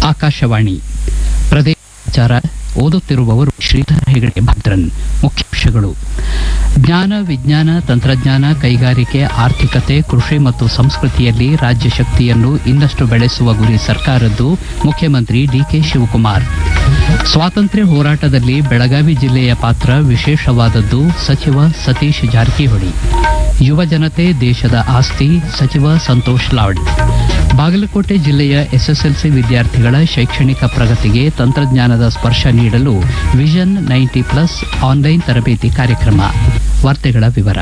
ಆಕಾಶವಾಣಿ ಪ್ರದೇಶ ಸಮಾಚಾರ ಓದುತ್ತಿರುವವರು ಶ್ರೀಧರ ಹೆಗಡೆ ಭದ್ರನ್ ಮುಖ್ಯಾಂಶಗಳು ಜ್ಞಾನ ವಿಜ್ಞಾನ ತಂತ್ರಜ್ಞಾನ ಕೈಗಾರಿಕೆ ಆರ್ಥಿಕತೆ ಕೃಷಿ ಮತ್ತು ಸಂಸ್ಕೃತಿಯಲ್ಲಿ ರಾಜ್ಯ ಶಕ್ತಿಯನ್ನು ಇನ್ನಷ್ಟು ಬೆಳೆಸುವ ಗುರಿ ಸರ್ಕಾರದ್ದು ಮುಖ್ಯಮಂತ್ರಿ ಡಿಕೆ ಶಿವಕುಮಾರ್ ಸ್ವಾತಂತ್ರ್ಯ ಹೋರಾಟದಲ್ಲಿ ಬೆಳಗಾವಿ ಜಿಲ್ಲೆಯ ಪಾತ್ರ ವಿಶೇಷವಾದದ್ದು ಸಚಿವ ಸತೀಶ್ ಜಾರಕಿಹೊಳಿ ಯುವ ಜನತೆ ದೇಶದ ಆಸ್ತಿ ಸಚಿವ ಸಂತೋಷ್ ಲಾಡ್ ಬಾಗಲಕೋಟೆ ಜಿಲ್ಲೆಯ ಎಸ್ಎಸ್ಎಲ್ಸಿ ವಿದ್ಯಾರ್ಥಿಗಳ ಶೈಕ್ಷಣಿಕ ಪ್ರಗತಿಗೆ ತಂತ್ರಜ್ಞಾನದ ಸ್ಪರ್ಶ ನೀಡಲು ವಿಷನ್ ನೈಂಟಿ ಪ್ಲಸ್ ಆನ್ಲೈನ್ ತರಬೇತಿ ಕಾರ್ಯಕ್ರಮ ವಾರ್ತೆಗಳ ವಿವರ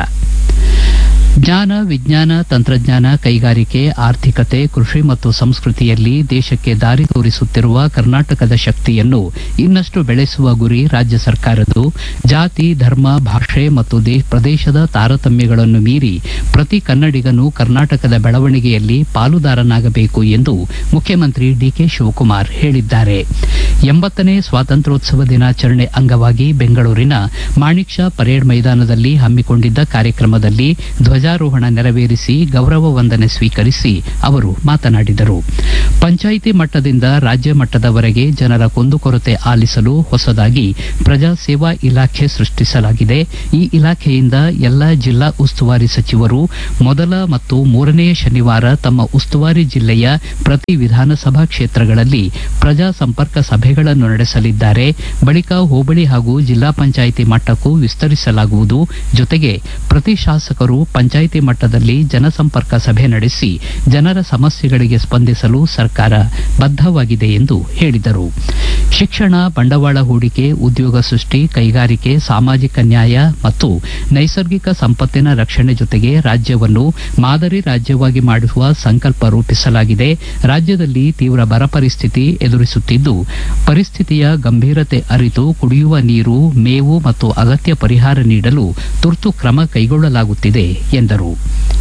ಜ್ಞಾನ ವಿಜ್ಞಾನ ತಂತ್ರಜ್ಞಾನ ಕೈಗಾರಿಕೆ ಆರ್ಥಿಕತೆ ಕೃಷಿ ಮತ್ತು ಸಂಸ್ಕೃತಿಯಲ್ಲಿ ದೇಶಕ್ಕೆ ದಾರಿ ತೋರಿಸುತ್ತಿರುವ ಕರ್ನಾಟಕದ ಶಕ್ತಿಯನ್ನು ಇನ್ನಷ್ಟು ಬೆಳೆಸುವ ಗುರಿ ರಾಜ್ಯ ಸರ್ಕಾರದ್ದು ಜಾತಿ ಧರ್ಮ ಭಾಷೆ ಮತ್ತು ದೇ- ಪ್ರದೇಶದ ತಾರತಮ್ಯಗಳನ್ನು ಮೀರಿ ಪ್ರತಿ ಕನ್ನಡಿಗನು ಕರ್ನಾಟಕದ ಬೆಳವಣಿಗೆಯಲ್ಲಿ ಪಾಲುದಾರನಾಗಬೇಕು ಎಂದು ಮುಖ್ಯಮಂತ್ರಿ ಡಿಕೆ ಶಿವಕುಮಾರ್ ಹೇಳಿದ್ದಾರೆ ಎಂಬತ್ತನೇ ಸ್ವಾತಂತ್ರ್ಯೋತ್ಸವ ದಿನಾಚರಣೆ ಅಂಗವಾಗಿ ಬೆಂಗಳೂರಿನ ಮಾಣಿಕ್ ಷಾ ಪರೇಡ್ ಮೈದಾನದಲ್ಲಿ ಹಮ್ಮಿಕೊಂಡಿದ್ದ ಕಾರ್ಯಕ್ರಮದಲ್ಲಿ ಧ್ವಜಾರೋಹಣ ನೆರವೇರಿಸಿ ಗೌರವ ವಂದನೆ ಸ್ವೀಕರಿಸಿ ಅವರು ಮಾತನಾಡಿದರು ಪಂಚಾಯಿತಿ ಮಟ್ಟದಿಂದ ರಾಜ್ಯ ಮಟ್ಟದವರೆಗೆ ಜನರ ಕುಂದುಕೊರತೆ ಆಲಿಸಲು ಹೊಸದಾಗಿ ಪ್ರಜಾ ಸೇವಾ ಇಲಾಖೆ ಸೃಷ್ಟಿಸಲಾಗಿದೆ ಈ ಇಲಾಖೆಯಿಂದ ಎಲ್ಲ ಜಿಲ್ಲಾ ಉಸ್ತುವಾರಿ ಸಚಿವರು ಮೊದಲ ಮತ್ತು ಮೂರನೆಯ ಶನಿವಾರ ತಮ್ಮ ಉಸ್ತುವಾರಿ ಜಿಲ್ಲೆಯ ಪ್ರತಿ ವಿಧಾನಸಭಾ ಕ್ಷೇತ್ರಗಳಲ್ಲಿ ಪ್ರಜಾ ಸಂಪರ್ಕ ಸಭೆಗಳನ್ನು ನಡೆಸಲಿದ್ದಾರೆ ಬಳಿಕ ಹೋಬಳಿ ಹಾಗೂ ಜಿಲ್ಲಾ ಪಂಚಾಯಿತಿ ಮಟ್ಟಕ್ಕೂ ವಿಸ್ತರಿಸಲಾಗುವುದು ಜೊತೆಗೆ ಪ್ರತಿ ಶಾಸಕರು ಪಂಚಾಯಿತಿ ಮಟ್ಟದಲ್ಲಿ ಜನಸಂಪರ್ಕ ಸಭೆ ನಡೆಸಿ ಜನರ ಸಮಸ್ಯೆಗಳಿಗೆ ಸ್ಪಂದಿಸಲು ಸರ್ಕಾರ ಬದ್ಧವಾಗಿದೆ ಎಂದು ಹೇಳಿದರು ಶಿಕ್ಷಣ ಬಂಡವಾಳ ಹೂಡಿಕೆ ಉದ್ಯೋಗ ಸೃಷ್ಟಿ ಕೈಗಾರಿಕೆ ಸಾಮಾಜಿಕ ನ್ಯಾಯ ಮತ್ತು ನೈಸರ್ಗಿಕ ಸಂಪತ್ತಿನ ರಕ್ಷಣೆ ಜೊತೆಗೆ ರಾಜ್ಯವನ್ನು ಮಾದರಿ ರಾಜ್ಯವಾಗಿ ಮಾಡುವ ಸಂಕಲ್ಪ ರೂಪಿಸಲಾಗಿದೆ ರಾಜ್ಯದಲ್ಲಿ ತೀವ್ರ ಬರ ಪರಿಸ್ಥಿತಿ ಎದುರಿಸುತ್ತಿದ್ದು ಪರಿಸ್ಥಿತಿಯ ಗಂಭೀರತೆ ಅರಿತು ಕುಡಿಯುವ ನೀರು ಮೇವು ಮತ್ತು ಅಗತ್ಯ ಪರಿಹಾರ ನೀಡಲು ತುರ್ತು ಕ್ರಮ ಕೈಗೊಳ್ಳಲಾಗುತ್ತಿದೆ ಎಂದರು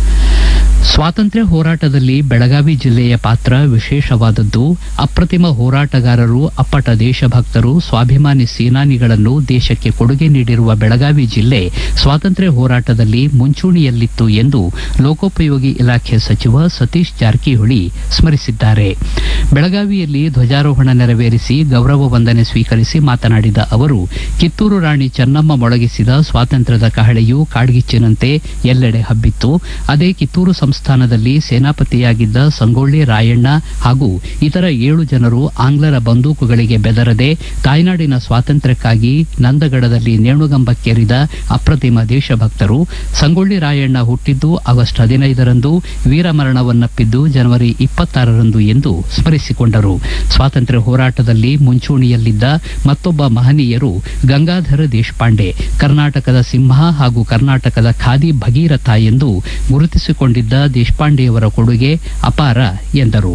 ಸ್ವಾತಂತ್ರ್ಯ ಹೋರಾಟದಲ್ಲಿ ಬೆಳಗಾವಿ ಜಿಲ್ಲೆಯ ಪಾತ್ರ ವಿಶೇಷವಾದದ್ದು ಅಪ್ರತಿಮ ಹೋರಾಟಗಾರರು ಅಪ್ಪಟ ದೇಶಭಕ್ತರು ಸ್ವಾಭಿಮಾನಿ ಸೇನಾನಿಗಳನ್ನು ದೇಶಕ್ಕೆ ಕೊಡುಗೆ ನೀಡಿರುವ ಬೆಳಗಾವಿ ಜಿಲ್ಲೆ ಸ್ವಾತಂತ್ರ್ಯ ಹೋರಾಟದಲ್ಲಿ ಮುಂಚೂಣಿಯಲ್ಲಿತ್ತು ಎಂದು ಲೋಕೋಪಯೋಗಿ ಇಲಾಖೆ ಸಚಿವ ಸತೀಶ್ ಜಾರಕಿಹೊಳಿ ಸ್ಮರಿಸಿದ್ದಾರೆ ಬೆಳಗಾವಿಯಲ್ಲಿ ಧ್ವಜಾರೋಹಣ ನೆರವೇರಿಸಿ ಗೌರವ ವಂದನೆ ಸ್ವೀಕರಿಸಿ ಮಾತನಾಡಿದ ಅವರು ಕಿತ್ತೂರು ರಾಣಿ ಚೆನ್ನಮ್ಮ ಮೊಳಗಿಸಿದ ಸ್ವಾತಂತ್ರ್ಯದ ಕಹಳೆಯು ಕಾಡ್ಗಿಚ್ಚಿನಂತೆ ಎಲ್ಲೆಡೆ ಹಬ್ಬಿತ್ತು ಅದೇ ಕಿತ್ತೂರು ಸಂಸ್ಥಾನದಲ್ಲಿ ಸೇನಾಪತಿಯಾಗಿದ್ದ ಸಂಗೊಳ್ಳಿ ರಾಯಣ್ಣ ಹಾಗೂ ಇತರ ಏಳು ಜನರು ಆಂಗ್ಲರ ಬಂದೂಕುಗಳಿಗೆ ಬೆದರದೆ ತಾಯ್ನಾಡಿನ ಸ್ವಾತಂತ್ರ್ಯಕ್ಕಾಗಿ ನಂದಗಡದಲ್ಲಿ ನೇಣುಗಂಬಕ್ಕೇರಿದ ಅಪ್ರತಿಮ ದೇಶಭಕ್ತರು ಸಂಗೊಳ್ಳಿ ರಾಯಣ್ಣ ಹುಟ್ಟಿದ್ದು ಆಗಸ್ಟ್ ಹದಿನೈದರಂದು ವೀರಮರಣವನ್ನಪ್ಪಿದ್ದು ಜನವರಿ ಇಪ್ಪತ್ತಾರರಂದು ಎಂದು ಸ್ಮರಿಸಿಕೊಂಡರು ಸ್ವಾತಂತ್ರ್ಯ ಹೋರಾಟದಲ್ಲಿ ಮುಂಚೂಣಿಯಲ್ಲಿದ್ದ ಮತ್ತೊಬ್ಬ ಮಹನೀಯರು ಗಂಗಾಧರ ದೇಶಪಾಂಡೆ ಕರ್ನಾಟಕದ ಸಿಂಹ ಹಾಗೂ ಕರ್ನಾಟಕದ ಖಾದಿ ಭಗೀರಥ ಎಂದು ಗುರುತಿಸಿಕೊಂಡಿದ್ದ ದೇಶಪಾಂಡೆಯವರ ಕೊಡುಗೆ ಅಪಾರ ಎಂದರು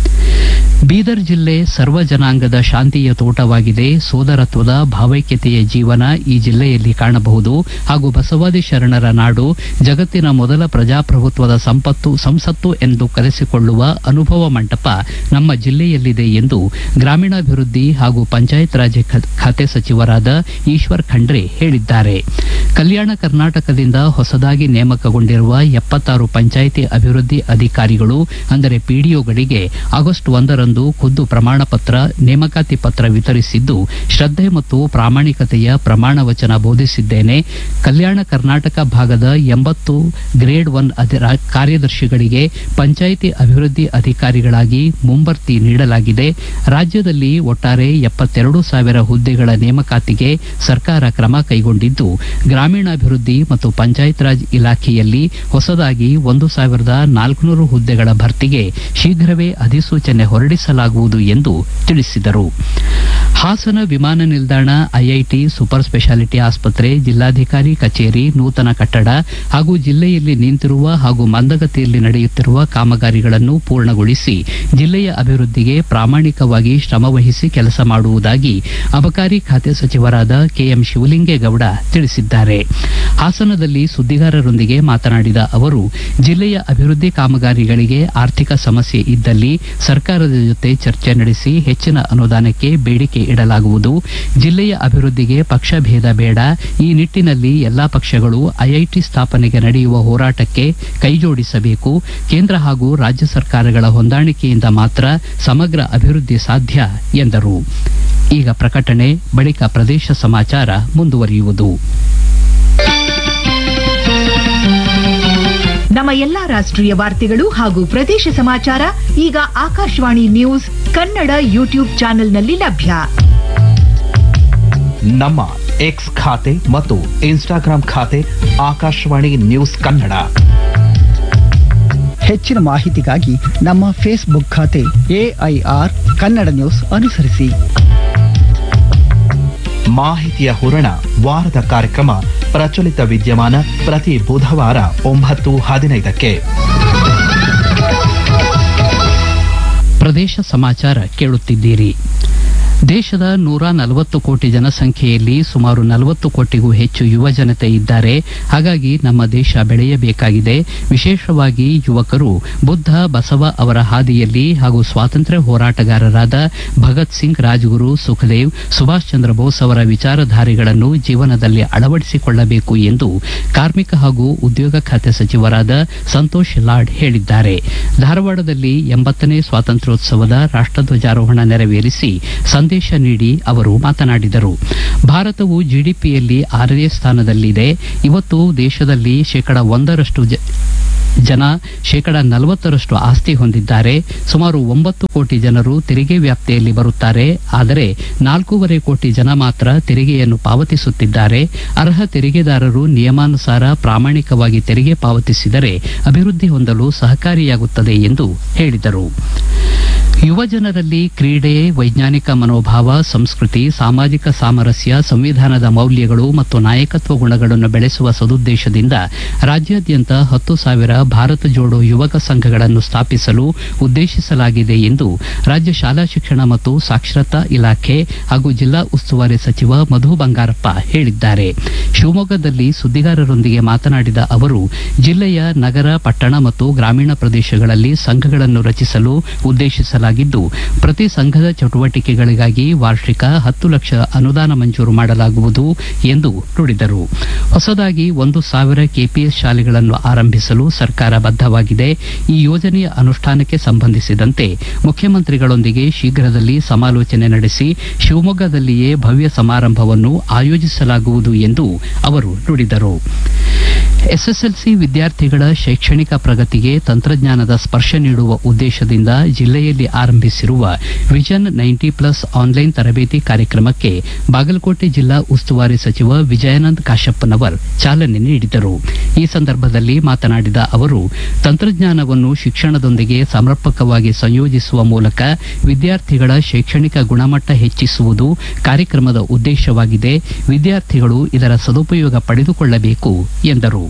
ಬೀದರ್ ಜಿಲ್ಲೆ ಸರ್ವ ಜನಾಂಗದ ಶಾಂತಿಯ ತೋಟವಾಗಿದೆ ಸೋದರತ್ವದ ಭಾವೈಕ್ಯತೆಯ ಜೀವನ ಈ ಜಿಲ್ಲೆಯಲ್ಲಿ ಕಾಣಬಹುದು ಹಾಗೂ ಬಸವಾದಿ ಶರಣರ ನಾಡು ಜಗತ್ತಿನ ಮೊದಲ ಪ್ರಜಾಪ್ರಭುತ್ವದ ಸಂಪತ್ತು ಸಂಸತ್ತು ಎಂದು ಕರೆಸಿಕೊಳ್ಳುವ ಅನುಭವ ಮಂಟಪ ನಮ್ಮ ಜಿಲ್ಲೆಯಲ್ಲಿದೆ ಎಂದು ಗ್ರಾಮೀಣಾಭಿವೃದ್ಧಿ ಹಾಗೂ ಪಂಚಾಯತ್ ರಾಜ್ ಖ- ಖಾತೆ ಸಚಿವರಾದ ಈಶ್ವರ್ ಖಂಡ್ರೆ ಹೇಳಿದ್ದಾರೆ ಕಲ್ಯಾಣ ಕರ್ನಾಟಕದಿಂದ ಹೊಸದಾಗಿ ನೇಮಕಗೊಂಡಿರುವ ಎಪ್ಪತ್ತಾರು ಪಂಚಾಯಿತಿ ಅಭಿವೃದ್ಧಿ ಅಧಿಕಾರಿಗಳು ಅಂದರೆ ಪಿಡಿಒಗಳಿಗೆ ಆಗಸ್ಟ್ ಒಂದರಂದು ಖುದ್ದು ಪ್ರಮಾಣ ಪತ್ರ ನೇಮಕಾತಿ ಪತ್ರ ವಿತರಿಸಿದ್ದು ಶ್ರದ್ಧೆ ಮತ್ತು ಪ್ರಾಮಾಣಿಕತೆಯ ಪ್ರಮಾಣ ವಚನ ಬೋಧಿಸಿದ್ದೇನೆ ಕಲ್ಯಾಣ ಕರ್ನಾಟಕ ಭಾಗದ ಎಂಬತ್ತು ಗ್ರೇಡ್ ಒನ್ ಅಧಿ- ರಾ- ಕಾರ್ಯದರ್ಶಿಗಳಿಗೆ ಪಂಚಾಯಿತಿ ಅಭಿವೃದ್ಧಿ ಅಧಿಕಾರಿಗಳಾಗಿ ಮುಂಬರ್ತಿ ನೀಡಲಾಗಿದೆ ರಾಜ್ಯದಲ್ಲಿ ಒಟ್ಟಾರೆ ಎಪ್ಪತ್ತೆರಡು ಸಾವಿರ ಹುದ್ದೆಗಳ ನೇಮಕಾತಿಗೆ ಸರ್ಕಾರ ಕ್ರಮ ಕೈಗೊಂಡಿದ್ದು ಗ್ರಾಮೀಣಾಭಿವೃದ್ಧಿ ಮತ್ತು ಪಂಚಾಯತ್ ರಾಜ್ ಇಲಾಖೆಯಲ್ಲಿ ಹೊಸದಾಗಿ ಒಂದು ಸಾವಿರದ ನಾಲ್ಕುನೂರು ಹುದ್ದೆಗಳ ಭರ್ತಿಗೆ ಶೀಘ್ರವೇ ಅಧಿಸೂಚನೆ ಹೊರಡಿಸಲಾಗುವುದು ಎಂದು ತಿಳಿಸಿದರು ಹಾಸನ ವಿಮಾನ ನಿಲ್ದಾಣ ಐಐಟಿ ಸೂಪರ್ ಸ್ಪೆಷಾಲಿಟಿ ಆಸ್ಪತ್ರೆ ಜಿಲ್ಲಾಧಿಕಾರಿ ಕಚೇರಿ ನೂತನ ಕಟ್ಟಡ ಹಾಗೂ ಜಿಲ್ಲೆಯಲ್ಲಿ ನಿಂತಿರುವ ಹಾಗೂ ಮಂದಗತಿಯಲ್ಲಿ ನಡೆಯುತ್ತಿರುವ ಕಾಮಗಾರಿಗಳನ್ನು ಪೂರ್ಣಗೊಳಿಸಿ ಜಿಲ್ಲೆಯ ಅಭಿವೃದ್ಧಿಗೆ ಪ್ರಾಮಾಣಿಕವಾಗಿ ಶ್ರಮವಹಿಸಿ ಕೆಲಸ ಮಾಡುವುದಾಗಿ ಅಬಕಾರಿ ಖಾತೆ ಸಚಿವರಾದ ಕೆಎಂ ಶಿವಲಿಂಗೇಗೌಡ ತಿಳಿಸಿದ್ದಾರೆ ಹಾಸನದಲ್ಲಿ ಸುದ್ದಿಗಾರರೊಂದಿಗೆ ಮಾತನಾಡಿದ ಅವರು ಜಿಲ್ಲೆಯ ಅಭಿವೃದ್ಧಿ ಕಾಮಗಾರಿಗಳಿಗೆ ಆರ್ಥಿಕ ಸಮಸ್ಯೆ ಇದ್ದಲ್ಲಿ ಸರ್ಕಾರದ ಜೊತೆ ಚರ್ಚೆ ನಡೆಸಿ ಹೆಚ್ಚಿನ ಅನುದಾನಕ್ಕೆ ಬೇಡಿಕೆ ಇಡಲಾಗುವುದು ಜಿಲ್ಲೆಯ ಅಭಿವೃದ್ಧಿಗೆ ಪಕ್ಷ ಭೇದ ಬೇಡ ಈ ನಿಟ್ಟಿನಲ್ಲಿ ಎಲ್ಲಾ ಪಕ್ಷಗಳು ಐಐಟಿ ಸ್ಥಾಪನೆಗೆ ನಡೆಯುವ ಹೋರಾಟಕ್ಕೆ ಕೈಜೋಡಿಸಬೇಕು ಕೇಂದ್ರ ಹಾಗೂ ರಾಜ್ಯ ಸರ್ಕಾರಗಳ ಹೊಂದಾಣಿಕೆಯಿಂದ ಮಾತ್ರ ಸಮಗ್ರ ಅಭಿವೃದ್ಧಿ ಸಾಧ್ಯ ಎಂದರು ಈಗ ಪ್ರಕಟಣೆ ಬಳಿಕ ಪ್ರದೇಶ ಸಮಾಚಾರ ಮುಂದುವರಿಯುವುದು ನಮ್ಮ ಎಲ್ಲಾ ರಾಷ್ಟ್ರೀಯ ವಾರ್ತೆಗಳು ಹಾಗೂ ಪ್ರದೇಶ ಸಮಾಚಾರ ಈಗ ಆಕಾಶವಾಣಿ ನ್ಯೂಸ್ ಕನ್ನಡ ಯೂಟ್ಯೂಬ್ ಚಾನೆಲ್ನಲ್ಲಿ ಲಭ್ಯ ನಮ್ಮ ಎಕ್ಸ್ ಖಾತೆ ಮತ್ತು ಇನ್ಸ್ಟಾಗ್ರಾಂ ಖಾತೆ ಆಕಾಶವಾಣಿ ನ್ಯೂಸ್ ಕನ್ನಡ ಹೆಚ್ಚಿನ ಮಾಹಿತಿಗಾಗಿ ನಮ್ಮ ಫೇಸ್ಬುಕ್ ಖಾತೆ ಎಐಆರ್ ಕನ್ನಡ ನ್ಯೂಸ್ ಅನುಸರಿಸಿ ಮಾಹಿತಿಯ ಹೂರಣ ವಾರದ ಕಾರ್ಯಕ್ರಮ ಪ್ರಚಲಿತ ವಿದ್ಯಮಾನ ಪ್ರತಿ ಬುಧವಾರ ಒಂಬತ್ತು ಹದಿನೈದಕ್ಕೆ ಪ್ರದೇಶ ಸಮಾಚಾರ ಕೇಳುತ್ತಿದ್ದೀರಿ ದೇಶದ ನೂರ ನಲವತ್ತು ಕೋಟಿ ಜನಸಂಖ್ಯೆಯಲ್ಲಿ ಸುಮಾರು ನಲವತ್ತು ಕೋಟಿಗೂ ಹೆಚ್ಚು ಯುವ ಜನತೆ ಇದ್ದಾರೆ ಹಾಗಾಗಿ ನಮ್ಮ ದೇಶ ಬೆಳೆಯಬೇಕಾಗಿದೆ ವಿಶೇಷವಾಗಿ ಯುವಕರು ಬುದ್ಧ ಬಸವ ಅವರ ಹಾದಿಯಲ್ಲಿ ಹಾಗೂ ಸ್ವಾತಂತ್ರ್ಯ ಹೋರಾಟಗಾರರಾದ ಭಗತ್ ಸಿಂಗ್ ರಾಜ್ಗುರು ಸುಖದೇವ್ ಸುಭಾಷ್ ಚಂದ್ರ ಬೋಸ್ ಅವರ ವಿಚಾರಧಾರೆಗಳನ್ನು ಜೀವನದಲ್ಲಿ ಅಳವಡಿಸಿಕೊಳ್ಳಬೇಕು ಎಂದು ಕಾರ್ಮಿಕ ಹಾಗೂ ಉದ್ಯೋಗ ಖಾತೆ ಸಚಿವರಾದ ಸಂತೋಷ್ ಲಾಡ್ ಹೇಳಿದ್ದಾರೆ ಧಾರವಾಡದಲ್ಲಿ ಎಂಬತ್ತನೇ ಸ್ವಾತಂತ್ರ್ಯೋತ್ಸವದ ರಾಷ್ಟ್ರಧ್ವಜಾರೋಹಣ ನೆರವೇರಿಸಿ ಸಂದೇಶ ನೀಡಿ ಅವರು ಮಾತನಾಡಿದರು ಭಾರತವು ಜಿಡಿಪಿಯಲ್ಲಿ ಆರನೇ ಸ್ಥಾನದಲ್ಲಿದೆ ಇವತ್ತು ದೇಶದಲ್ಲಿ ಶೇಕಡ ಒಂದರಷ್ಟು ಜ- ಜನ ಶೇಕಡ ನಲವತ್ತರಷ್ಟು ಆಸ್ತಿ ಹೊಂದಿದ್ದಾರೆ ಸುಮಾರು ಒಂಬತ್ತು ಕೋಟಿ ಜನರು ತೆರಿಗೆ ವ್ಯಾಪ್ತಿಯಲ್ಲಿ ಬರುತ್ತಾರೆ ಆದರೆ ನಾಲ್ಕೂವರೆ ಕೋಟಿ ಜನ ಮಾತ್ರ ತೆರಿಗೆಯನ್ನು ಪಾವತಿಸುತ್ತಿದ್ದಾರೆ ಅರ್ಹ ತೆರಿಗೆದಾರರು ನಿಯಮಾನುಸಾರ ಪ್ರಾಮಾಣಿಕವಾಗಿ ತೆರಿಗೆ ಪಾವತಿಸಿದರೆ ಅಭಿವೃದ್ಧಿ ಹೊಂದಲು ಸಹಕಾರಿಯಾಗುತ್ತದೆ ಎಂದು ಹೇಳಿದರು ಯುವ ಜನರಲ್ಲಿ ಕ್ರೀಡೆ ವೈಜ್ಞಾನಿಕ ಮನೋಭಾವ ಸಂಸ್ಕೃತಿ ಸಾಮಾಜಿಕ ಸಾಮರಸ್ಯ ಸಂವಿಧಾನದ ಮೌಲ್ಯಗಳು ಮತ್ತು ನಾಯಕತ್ವ ಗುಣಗಳನ್ನು ಬೆಳೆಸುವ ಸದುದ್ದೇಶದಿಂದ ರಾಜ್ಯಾದ್ಯಂತ ಹತ್ತು ಸಾವಿರ ಭಾರತ ಜೋಡೋ ಯುವಕ ಸಂಘಗಳನ್ನು ಸ್ಥಾಪಿಸಲು ಉದ್ದೇಶಿಸಲಾಗಿದೆ ಎಂದು ರಾಜ್ಯ ಶಾಲಾ ಶಿಕ್ಷಣ ಮತ್ತು ಸಾಕ್ಷರತಾ ಇಲಾಖೆ ಹಾಗೂ ಜಿಲ್ಲಾ ಉಸ್ತುವಾರಿ ಸಚಿವ ಮಧು ಬಂಗಾರಪ್ಪ ಹೇಳಿದ್ದಾರೆ ಶಿವಮೊಗ್ಗದಲ್ಲಿ ಸುದ್ದಿಗಾರರೊಂದಿಗೆ ಮಾತನಾಡಿದ ಅವರು ಜಿಲ್ಲೆಯ ನಗರ ಪಟ್ಟಣ ಮತ್ತು ಗ್ರಾಮೀಣ ಪ್ರದೇಶಗಳಲ್ಲಿ ಸಂಘಗಳನ್ನು ರಚಿಸಲು ಉದ್ದೇಶಿಸಲಾಗಿದ್ದು ಪ್ರತಿ ಸಂಘದ ಚಟುವಟಿಕೆಗಳಿಗಾಗಿ ವಾರ್ಷಿಕ ಹತ್ತು ಲಕ್ಷ ಅನುದಾನ ಮಂಜೂರು ಮಾಡಲಾಗುವುದು ಎಂದು ನುಡಿದರು ಹೊಸದಾಗಿ ಒಂದು ಸಾವಿರ ಕೆಪಿಎಸ್ ಶಾಲೆಗಳನ್ನು ಆರಂಭಿಸಲು ಸರ್ಕಾರ ಬದ್ಧವಾಗಿದೆ ಈ ಯೋಜನೆಯ ಅನುಷ್ಠಾನಕ್ಕೆ ಸಂಬಂಧಿಸಿದಂತೆ ಮುಖ್ಯಮಂತ್ರಿಗಳೊಂದಿಗೆ ಶೀಘ್ರದಲ್ಲಿ ಸಮಾಲೋಚನೆ ನಡೆಸಿ ಶಿವಮೊಗ್ಗದಲ್ಲಿಯೇ ಭವ್ಯ ಸಮಾರಂಭವನ್ನು ಆಯೋಜಿಸಲಾಗುವುದು ಎಂದು ಅವರು ನುಡಿದರು ಎಸ್ಎಸ್ಎಲ್ಸಿ ವಿದ್ಯಾರ್ಥಿಗಳ ಶೈಕ್ಷಣಿಕ ಪ್ರಗತಿಗೆ ತಂತ್ರಜ್ಞಾನದ ಸ್ಪರ್ಶ ನೀಡುವ ಉದ್ದೇಶದಿಂದ ಜಿಲ್ಲೆಯಲ್ಲಿ ಆರಂಭಿಸಿರುವ ವಿಷನ್ ನೈಂಟಿ ಪ್ಲಸ್ ಆನ್ಲೈನ್ ತರಬೇತಿ ಕಾರ್ಯಕ್ರಮಕ್ಕೆ ಬಾಗಲಕೋಟೆ ಜಿಲ್ಲಾ ಉಸ್ತುವಾರಿ ಸಚಿವ ವಿಜಯಾನಂದ್ ಕಾಶಪ್ಪನವರ್ ಚಾಲನೆ ನೀಡಿದರು ಈ ಸಂದರ್ಭದಲ್ಲಿ ಮಾತನಾಡಿದ ಅವರು ತಂತ್ರಜ್ಞಾನವನ್ನು ಶಿಕ್ಷಣದೊಂದಿಗೆ ಸಮರ್ಪಕವಾಗಿ ಸಂಯೋಜಿಸುವ ಮೂಲಕ ವಿದ್ಯಾರ್ಥಿಗಳ ಶೈಕ್ಷಣಿಕ ಗುಣಮಟ್ಟ ಹೆಚ್ಚಿಸುವುದು ಕಾರ್ಯಕ್ರಮದ ಉದ್ದೇಶವಾಗಿದೆ ವಿದ್ಯಾರ್ಥಿಗಳು ಇದರ ಸದುಪಯೋಗ ಪಡೆದುಕೊಳ್ಳಬೇಕು ಎಂದರು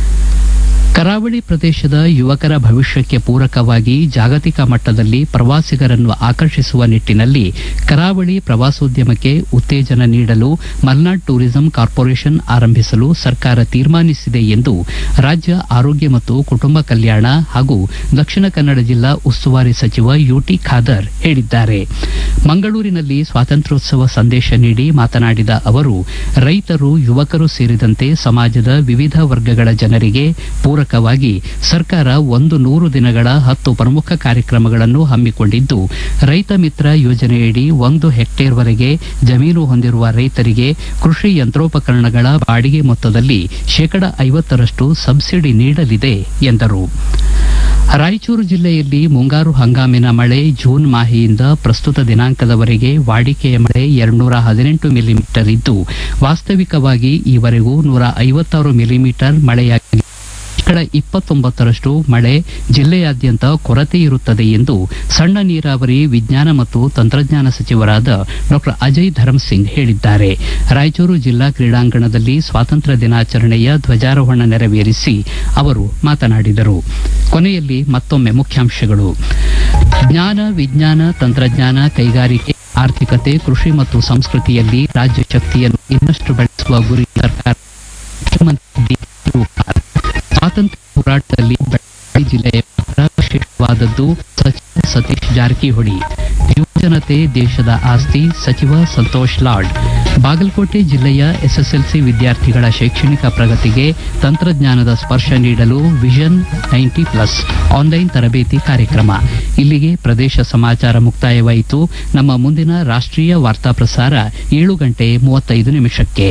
ಕರಾವಳಿ ಪ್ರದೇಶದ ಯುವಕರ ಭವಿಷ್ಯಕ್ಕೆ ಪೂರಕವಾಗಿ ಜಾಗತಿಕ ಮಟ್ಟದಲ್ಲಿ ಪ್ರವಾಸಿಗರನ್ನು ಆಕರ್ಷಿಸುವ ನಿಟ್ಟಿನಲ್ಲಿ ಕರಾವಳಿ ಪ್ರವಾಸೋದ್ಯಮಕ್ಕೆ ಉತ್ತೇಜನ ನೀಡಲು ಮಲ್ನಾಡ್ ಟೂರಿಸಂ ಕಾರ್ಪೊರೇಷನ್ ಆರಂಭಿಸಲು ಸರ್ಕಾರ ತೀರ್ಮಾನಿಸಿದೆ ಎಂದು ರಾಜ್ಯ ಆರೋಗ್ಯ ಮತ್ತು ಕುಟುಂಬ ಕಲ್ಯಾಣ ಹಾಗೂ ದಕ್ಷಿಣ ಕನ್ನಡ ಜಿಲ್ಲಾ ಉಸ್ತುವಾರಿ ಸಚಿವ ಯುಟಿ ಖಾದರ್ ಹೇಳಿದ್ದಾರೆ ಮಂಗಳೂರಿನಲ್ಲಿ ಸ್ವಾತಂತ್ರ್ಯೋತ್ಸವ ಸಂದೇಶ ನೀಡಿ ಮಾತನಾಡಿದ ಅವರು ರೈತರು ಯುವಕರು ಸೇರಿದಂತೆ ಸಮಾಜದ ವಿವಿಧ ವರ್ಗಗಳ ಜನರಿಗೆ ಪೂರಕವಾಗಿ ಸರ್ಕಾರ ಒಂದು ನೂರು ದಿನಗಳ ಹತ್ತು ಪ್ರಮುಖ ಕಾರ್ಯಕ್ರಮಗಳನ್ನು ಹಮ್ಮಿಕೊಂಡಿದ್ದು ರೈತ ಮಿತ್ರ ಯೋಜನೆಯಡಿ ಒಂದು ಹೆಕ್ಟೇರ್ವರೆಗೆ ಜಮೀನು ಹೊಂದಿರುವ ರೈತರಿಗೆ ಕೃಷಿ ಯಂತ್ರೋಪಕರಣಗಳ ಬಾಡಿಗೆ ಮೊತ್ತದಲ್ಲಿ ಶೇಕಡ ಐವತ್ತರಷ್ಟು ಸಬ್ಸಿಡಿ ನೀಡಲಿದೆ ಎಂದರು ರಾಯಚೂರು ಜಿಲ್ಲೆಯಲ್ಲಿ ಮುಂಗಾರು ಹಂಗಾಮಿನ ಮಳೆ ಜೂನ್ ಮಾಹೆಯಿಂದ ಪ್ರಸ್ತುತ ದಿನಾಂಕದವರೆಗೆ ವಾಡಿಕೆಯ ಮಳೆ ಎರಡ್ನೂರ ಹದಿನೆಂಟು ಮಿಲಿಮೀಟರ್ ಇದ್ದು ವಾಸ್ತವಿಕವಾಗಿ ಈವರೆಗೂ ನೂರ ಐವತ್ತಾರು ಮಿಲಿಮೀಟರ್ ಮಳೆಯಾಗಿದೆ ಶೇಕಡ ಇಪ್ಪತ್ತೊಂಬತ್ತರಷ್ಟು ಮಳೆ ಜಿಲ್ಲೆಯಾದ್ಯಂತ ಕೊರತೆ ಇರುತ್ತದೆ ಎಂದು ಸಣ್ಣ ನೀರಾವರಿ ವಿಜ್ಞಾನ ಮತ್ತು ತಂತ್ರಜ್ಞಾನ ಸಚಿವರಾದ ಡಾಕ್ಟರ್ ಅಜಯ್ ಧರ್ಮಸಿಂಗ್ ಹೇಳಿದ್ದಾರೆ ರಾಯಚೂರು ಜಿಲ್ಲಾ ಕ್ರೀಡಾಂಗಣದಲ್ಲಿ ಸ್ವಾತಂತ್ರ್ಯ ದಿನಾಚರಣೆಯ ಧ್ವಜಾರೋಹಣ ನೆರವೇರಿಸಿ ಅವರು ಮಾತನಾಡಿದರು ಕೊನೆಯಲ್ಲಿ ಮತ್ತೊಮ್ಮೆ ಮುಖ್ಯಾಂಶಗಳು ಜ್ಞಾನ ವಿಜ್ಞಾನ ತಂತ್ರಜ್ಞಾನ ಕೈಗಾರಿಕೆ ಆರ್ಥಿಕತೆ ಕೃಷಿ ಮತ್ತು ಸಂಸ್ಕೃತಿಯಲ್ಲಿ ರಾಜ್ಯ ಶಕ್ತಿಯನ್ನು ಇನ್ನಷ್ಟು ಬೆಳೆಸುವ ಗುರಿ ಸರ್ಕಾರ ಮುಖ್ಯಮಂತ್ರಿ ಡಿ. ಶಿವಕುಮಾರ್ ಸ್ವಾತಂತ್ರ್ಯ ಹೋರಾಟದಲ್ಲಿ ಬೆಳಗಾವಿ ಜಿಲ್ಲೆಯ ಪಾತ್ರ ವಿಶೇಷವಾದದ್ದು ಸಚಿವ ಸತೀಶ್ ಜಾರಕಿಹೊಳಿ ಯುವ ಜನತೆ ದೇಶದ ಆಸ್ತಿ ಸಚಿವ ಸಂತೋಷ್ ಲಾಡ್ ಬಾಗಲಕೋಟೆ ಜಿಲ್ಲೆಯ ಎಸ್ಎಸ್ಎಲ್ಸಿ ವಿದ್ಯಾರ್ಥಿಗಳ ಶೈಕ್ಷಣಿಕ ಪ್ರಗತಿಗೆ ತಂತ್ರಜ್ಞಾನದ ಸ್ಪರ್ಶ ನೀಡಲು ವಿಷನ್ ನೈಂಟಿ ಪ್ಲಸ್ ಆನ್ಲೈನ್ ತರಬೇತಿ ಕಾರ್ಯಕ್ರಮ ಇಲ್ಲಿಗೆ ಪ್ರದೇಶ ಸಮಾಚಾರ ಮುಕ್ತಾಯವಾಯಿತು ನಮ್ಮ ಮುಂದಿನ ರಾಷ್ಟ್ರೀಯ ವಾರ್ತಾ ಪ್ರಸಾರ ಏಳು ಗಂಟೆ ಮೂವತ್ತೈದು ನಿಮಿಷಕ್ಕೆ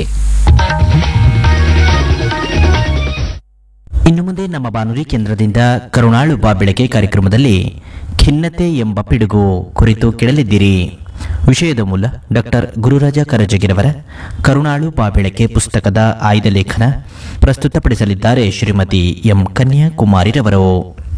ಇನ್ನು ಮುಂದೆ ನಮ್ಮ ಬಾನುಲಿ ಕೇಂದ್ರದಿಂದ ಕರುಣಾಳು ಬಾ ಬೆಳಕೆ ಕಾರ್ಯಕ್ರಮದಲ್ಲಿ ಖಿನ್ನತೆ ಎಂಬ ಪಿಡುಗು ಕುರಿತು ಕೇಳಲಿದ್ದೀರಿ ವಿಷಯದ ಮೂಲ ಡಾಕ್ಟರ್ ಗುರುರಾಜ ಕರಜಗಿರವರ ಕರುಣಾಳು ಬಾ ಬೆಳಕೆ ಪುಸ್ತಕದ ಆಯ್ದ ಲೇಖನ ಪ್ರಸ್ತುತಪಡಿಸಲಿದ್ದಾರೆ ಶ್ರೀಮತಿ ಎಂ ಕನ್ಯಾಕುಮಾರಿರವರು